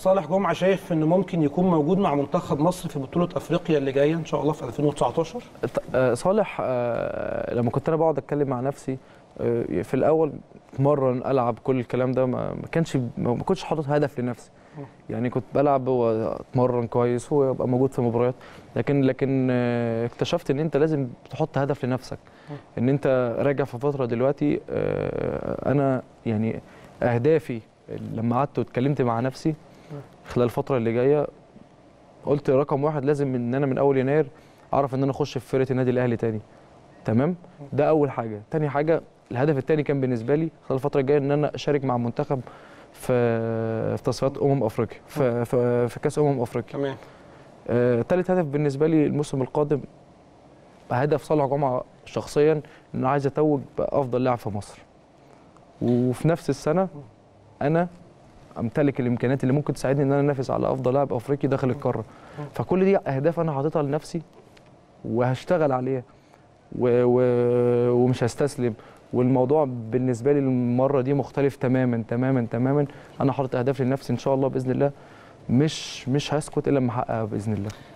صالح جمعه شايف انه ممكن يكون موجود مع منتخب مصر في بطوله افريقيا اللي جايه ان شاء الله في 2019 ط- آه، صالح آه، لما كنت انا بقعد اتكلم مع نفسي آه، في الاول اتمرن العب كل الكلام ده ما ما كانش ما كنتش حاطط هدف لنفسي يعني كنت بلعب واتمرن كويس وابقى موجود في مباريات لكن لكن آه، اكتشفت ان انت لازم تحط هدف لنفسك ان انت راجع في فتره دلوقتي آه، انا يعني اهدافي لما قعدت واتكلمت مع نفسي خلال الفتره اللي جايه قلت رقم واحد لازم ان انا من اول يناير اعرف ان انا اخش في فرقه النادي الاهلي تاني تمام ده اول حاجه تاني حاجه الهدف التاني كان بالنسبه لي خلال الفتره الجايه ان انا اشارك مع المنتخب في في تصفيات امم افريقيا في في, في كاس امم افريقيا تمام آه، تالت هدف بالنسبه لي الموسم القادم هدف صالح جمعه شخصيا ان انا عايز اتوج بافضل لاعب في مصر وفي نفس السنه انا امتلك الامكانيات اللي ممكن تساعدني ان انا انافس على افضل لاعب افريقي داخل القاره فكل دي اهداف انا حاططها لنفسي وهشتغل عليها و... و... ومش هستسلم والموضوع بالنسبه لي المره دي مختلف تماما تماما تماما انا حاطط اهداف لنفسي ان شاء الله باذن الله مش مش هسكت الا لما احققها باذن الله